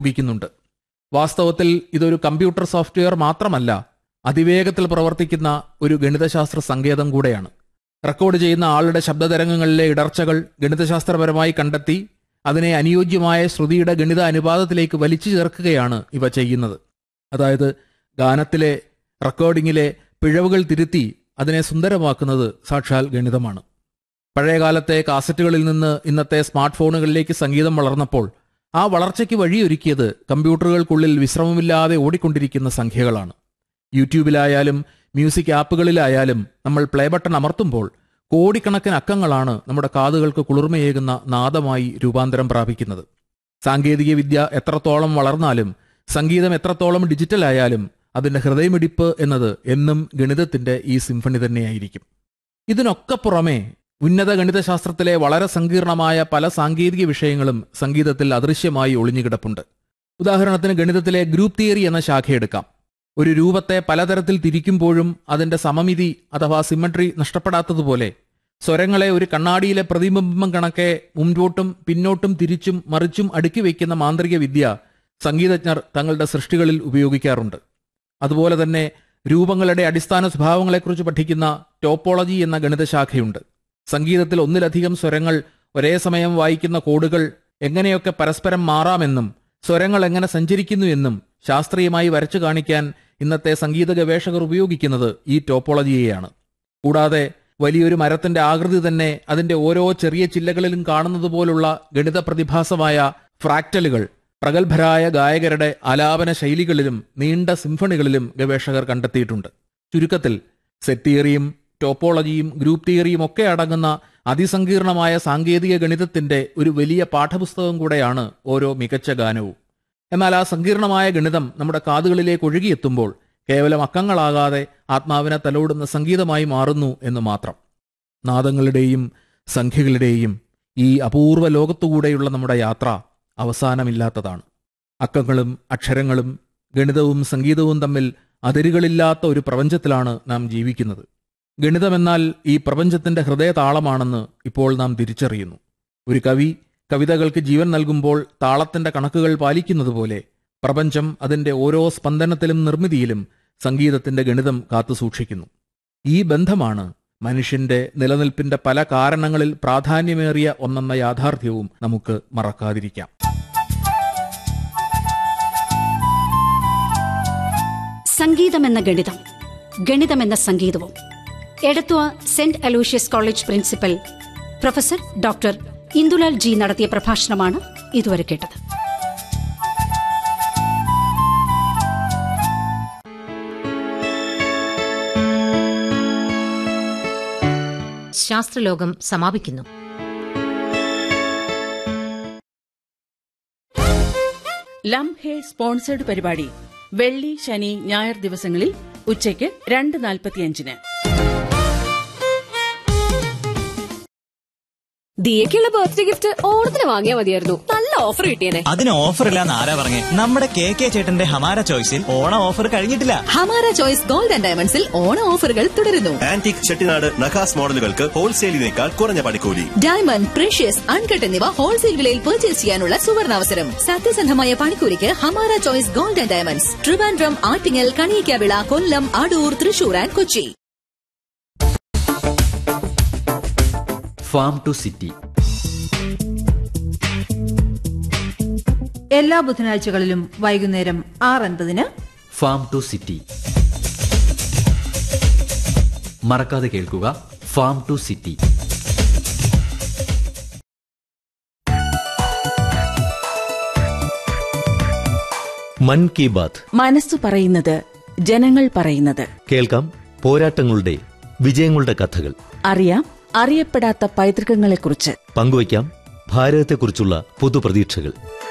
ഉപയോഗിക്കുന്നുണ്ട് വാസ്തവത്തിൽ ഇതൊരു കമ്പ്യൂട്ടർ സോഫ്റ്റ്വെയർ മാത്രമല്ല അതിവേഗത്തിൽ പ്രവർത്തിക്കുന്ന ഒരു ഗണിതശാസ്ത്ര സങ്കേതം കൂടെയാണ് റെക്കോർഡ് ചെയ്യുന്ന ആളുടെ ശബ്ദതരംഗങ്ങളിലെ ഇടർച്ചകൾ ഗണിതശാസ്ത്രപരമായി കണ്ടെത്തി അതിനെ അനുയോജ്യമായ ശ്രുതിയുടെ ഗണിത അനുപാതത്തിലേക്ക് വലിച്ചു ചേർക്കുകയാണ് ഇവ ചെയ്യുന്നത് അതായത് ഗാനത്തിലെ റെക്കോർഡിങ്ങിലെ പിഴവുകൾ തിരുത്തി അതിനെ സുന്ദരമാക്കുന്നത് സാക്ഷാൽ ഗണിതമാണ് പഴയകാലത്തെ കാസറ്റുകളിൽ നിന്ന് ഇന്നത്തെ സ്മാർട്ട് ഫോണുകളിലേക്ക് സംഗീതം വളർന്നപ്പോൾ ആ വളർച്ചയ്ക്ക് വഴിയൊരുക്കിയത് കമ്പ്യൂട്ടറുകൾക്കുള്ളിൽ വിശ്രമമില്ലാതെ ഓടിക്കൊണ്ടിരിക്കുന്ന സംഖ്യകളാണ് യൂട്യൂബിലായാലും മ്യൂസിക് ആപ്പുകളിലായാലും നമ്മൾ പ്ലേ ബട്ടൺ അമർത്തുമ്പോൾ കോടിക്കണക്കിന് അക്കങ്ങളാണ് നമ്മുടെ കാതുകൾക്ക് കുളിർമയേകുന്ന നാദമായി രൂപാന്തരം പ്രാപിക്കുന്നത് സാങ്കേതിക വിദ്യ എത്രത്തോളം വളർന്നാലും സംഗീതം എത്രത്തോളം ഡിജിറ്റലായാലും അതിന്റെ ഹൃദയമിടിപ്പ് എന്നത് എന്നും ഗണിതത്തിന്റെ ഈ സിംഫണി തന്നെയായിരിക്കും ഇതിനൊക്കെ പുറമെ ഉന്നത ഗണിതശാസ്ത്രത്തിലെ വളരെ സങ്കീർണമായ പല സാങ്കേതിക വിഷയങ്ങളും സംഗീതത്തിൽ അദൃശ്യമായി ഒളിഞ്ഞുകിടപ്പുണ്ട് ഉദാഹരണത്തിന് ഗണിതത്തിലെ ഗ്രൂപ്പ് തിയറി എന്ന ശാഖയെടുക്കാം ഒരു രൂപത്തെ പലതരത്തിൽ തിരിക്കുമ്പോഴും അതിന്റെ സമമിതി അഥവാ സിമട്രി നഷ്ടപ്പെടാത്തതുപോലെ സ്വരങ്ങളെ ഒരു കണ്ണാടിയിലെ പ്രതിബിംബം കണക്കെ മുൻപോട്ടും പിന്നോട്ടും തിരിച്ചും മറിച്ചും അടുക്കി വയ്ക്കുന്ന മാന്ത്രിക വിദ്യ സംഗീതജ്ഞർ തങ്ങളുടെ സൃഷ്ടികളിൽ ഉപയോഗിക്കാറുണ്ട് അതുപോലെ തന്നെ രൂപങ്ങളുടെ അടിസ്ഥാന സ്വഭാവങ്ങളെക്കുറിച്ച് പഠിക്കുന്ന ടോപ്പോളജി എന്ന ഗണിതശാഖയുണ്ട് സംഗീതത്തിൽ ഒന്നിലധികം സ്വരങ്ങൾ ഒരേ സമയം വായിക്കുന്ന കോഡുകൾ എങ്ങനെയൊക്കെ പരസ്പരം മാറാമെന്നും സ്വരങ്ങൾ എങ്ങനെ സഞ്ചരിക്കുന്നു എന്നും ശാസ്ത്രീയമായി വരച്ചു കാണിക്കാൻ ഇന്നത്തെ സംഗീത ഗവേഷകർ ഉപയോഗിക്കുന്നത് ഈ ടോപ്പോളജിയെയാണ് കൂടാതെ വലിയൊരു മരത്തിന്റെ ആകൃതി തന്നെ അതിന്റെ ഓരോ ചെറിയ ചില്ലകളിലും കാണുന്നത് പോലുള്ള ഗണിത പ്രതിഭാസമായ ഫ്രാക്ടലുകൾ പ്രഗത്ഭരായ ഗായകരുടെ ആലാപന ശൈലികളിലും നീണ്ട സിംഫണികളിലും ഗവേഷകർ കണ്ടെത്തിയിട്ടുണ്ട് ചുരുക്കത്തിൽ സെറ്റ് തിയറിയും ടോപ്പോളജിയും ഗ്രൂപ്പ് തിയറിയും ഒക്കെ അടങ്ങുന്ന അതിസങ്കീർണമായ സാങ്കേതിക ഗണിതത്തിന്റെ ഒരു വലിയ പാഠപുസ്തകം കൂടെയാണ് ഓരോ മികച്ച ഗാനവും എന്നാൽ ആ സങ്കീർണമായ ഗണിതം നമ്മുടെ കാതുകളിലേക്ക് ഒഴുകിയെത്തുമ്പോൾ കേവലം അക്കങ്ങളാകാതെ ആത്മാവിനെ തലോടുന്ന സംഗീതമായി മാറുന്നു എന്ന് മാത്രം നാദങ്ങളുടെയും സംഖ്യകളുടെയും ഈ അപൂർവ ലോകത്തുകൂടെയുള്ള നമ്മുടെ യാത്ര അവസാനമില്ലാത്തതാണ് അക്കങ്ങളും അക്ഷരങ്ങളും ഗണിതവും സംഗീതവും തമ്മിൽ അതിരുകളില്ലാത്ത ഒരു പ്രപഞ്ചത്തിലാണ് നാം ജീവിക്കുന്നത് ഗണിതമെന്നാൽ ഈ പ്രപഞ്ചത്തിന്റെ ഹൃദയതാളമാണെന്ന് ഇപ്പോൾ നാം തിരിച്ചറിയുന്നു ഒരു കവി കവിതകൾക്ക് ജീവൻ നൽകുമ്പോൾ താളത്തിന്റെ കണക്കുകൾ പാലിക്കുന്നതുപോലെ പ്രപഞ്ചം അതിന്റെ ഓരോ സ്പന്ദനത്തിലും നിർമ്മിതിയിലും സംഗീതത്തിന്റെ ഗണിതം കാത്തുസൂക്ഷിക്കുന്നു ഈ ബന്ധമാണ് മനുഷ്യന്റെ നിലനിൽപ്പിന്റെ പല കാരണങ്ങളിൽ പ്രാധാന്യമേറിയ ഒന്നെന്ന യാഥാർത്ഥ്യവും നമുക്ക് മറക്കാതിരിക്കാം സംഗീതമെന്ന ഗണിതം ഗണിതമെന്ന സംഗീതവും Edathua saint Aloysius college principal professor doctor Indulal G നടത്തിയ പ്രഭാഷണമാണ് ഇതുവരെ കേട്ടത് ശാസ്ത്രലോകം സമാപിക്കുന്നു ലം ഹേ സ്പോൺസേഡ് പരിപാടി വെള്ളി ശനി ഞായർ ദിവസങ്ങളിൽ ഉച്ചയ്ക്ക് രണ്ട് നാൽപ്പത്തിയഞ്ചിന് ദിയക്കുള്ള ബർത്ത്ഡേ ഗിഫ്റ്റ് ഓണത്തിന് വാങ്ങിയാൽ മതിയായിരുന്നു നല്ല ഓഫർ കിട്ടിയേനെ അതിന് ഓഫർ ഇല്ലാന്ന് ആരാ പറഞ്ഞേ നമ്മുടെ കെ കെ ചേട്ടന്റെ ഹമാര ചോയ്സിൽ ഓണ ഓഫർ കഴിഞ്ഞിട്ടില്ല ഹമാര ചോയ്സ് ഗോൾഡ് ആൻഡ് ഡയമണ്ട്സിൽ ഓണ ഓഫറുകൾ തുടരുന്നു ആന്റിക് ചെട്ടിനാട് നഖാസ് മോഡലുകൾക്ക് ഹോൾസെയിലിനേക്കാൾ കുറഞ്ഞ പണിക്കൂലി ഡയമണ്ട് പ്രഷ്യസ് അൺകട്ട് എന്നിവ ഹോൾസെയിൽ വിലയിൽ പർച്ചേസ് ചെയ്യാനുള്ള സുവർണാവസരം സത്യസന്ധമായ പണിക്കൂലിക്ക് Hamara choice gold and diamonds Trivandrum Attingal Kaniyikkavila Kollam Adoor Thrissur and Kochi farm to city എല്ലാ ബുധനാഴ്ചകളിലും വൈകുന്നേരം ആറ് അൻപതിന് ഫാം ടു സിറ്റി മറക്കാതെ കേൾക്കുക ഫാം ടു സിറ്റി മൻ കി ബാത്ത് മനസ്സു പറയുന്നത് ജനങ്ങൾ പറയുന്നത് കേൾക്കാം പോരാട്ടങ്ങളുടെ വിജയങ്ങളുടെ കഥകൾ അറിയാം അറിയപ്പെടാത്ത പൈതൃകങ്ങളെക്കുറിച്ച് പങ്കുവയ്ക്കാം ഭാരതത്തെക്കുറിച്ചുള്ള പുതുപ്രതീക്ഷകൾ